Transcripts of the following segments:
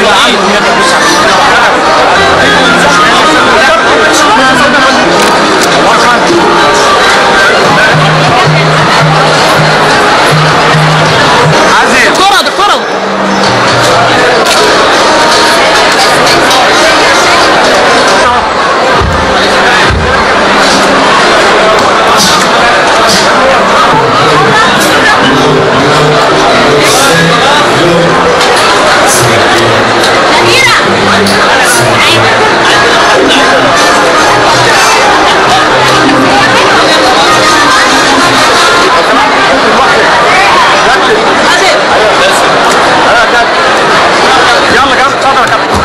دكتوره دكتوره يلا كابتن اتفضل يا كابتن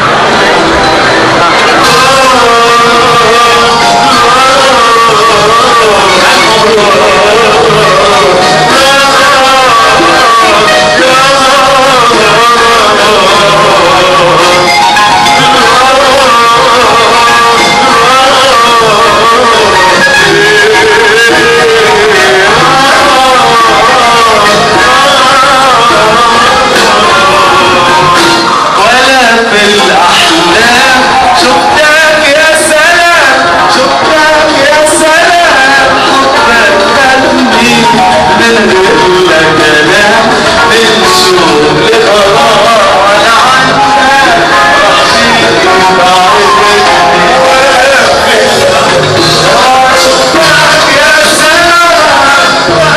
ولا في الأحلام شفتك يا سلام شفتك يا سلام بتخلي من غير كلام من شوق لغرام ولا عنك رشيق بعيدني وفي الأحلام شفتك يا سلام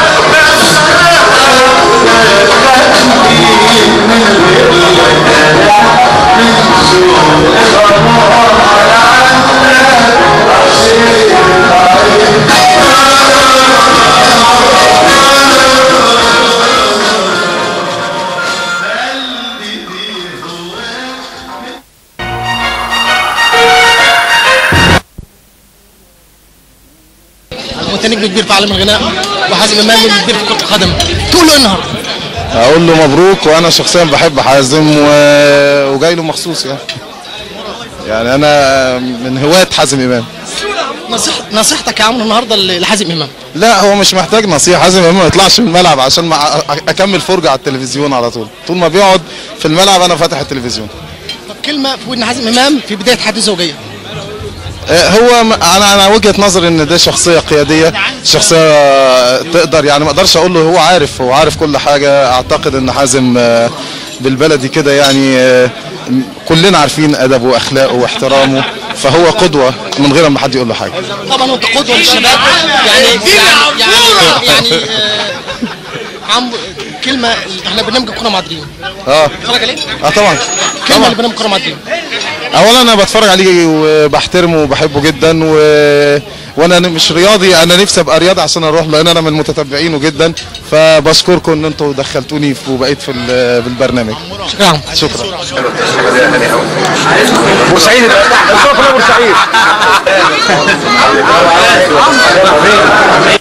بتخلي من غير كلام من شوق لغرام ولا عنك رشيق بعيدني وانت نجم كبير في عالم الغناء وحازم امام نجم كبير في كره القدم تقول له ايه النهارده؟ اقول له مبروك وانا شخصيا بحب حازم و... وجاي له مخصوص يعني يعني انا من هواة حازم امام نصيح نصيحتك يا عمرو النهارده لحازم امام لا هو مش محتاج نصيحه حازم امام ما يطلعش من الملعب عشان ما أ- اكمل فرجه على التلفزيون على طول طول ما بيقعد في الملعب انا فاتح التلفزيون طب كلمه في ودن حازم امام في بدايه حياته الزوجيه آه، هو م- انا انا وجهه نظري ان ده شخصيه قياديه شخصيه تقدر يعني ما اقدرش اقول له هو عارف هو عارف كل حاجه اعتقد ان حازم آه، بالبلدي كده يعني آه، م- كلنا عارفين ادبه واخلاقه واحترامه فهو قدوه من غير ما حد يقول له حاجه طبعا وانت قدوه للشباب يعني يعني يعني يعني آه، عم كلمه احنا برنامج كوره مع دريم اه اتفرج عليه اه طبعا كلمه طبعا لبرنامج كوره مع دريم اولا انا بتفرج عليه وبحترمه وبحبه جدا و... وانا مش رياضي انا نفسي ابقى رياضي عشان اروح لان انا من متتبعينه جدا فبشكركم ان انتوا دخلتوني في وبقيت في ال- بالبرنامج شكرا شكرا بورسعيد الصوت كله بورسعيد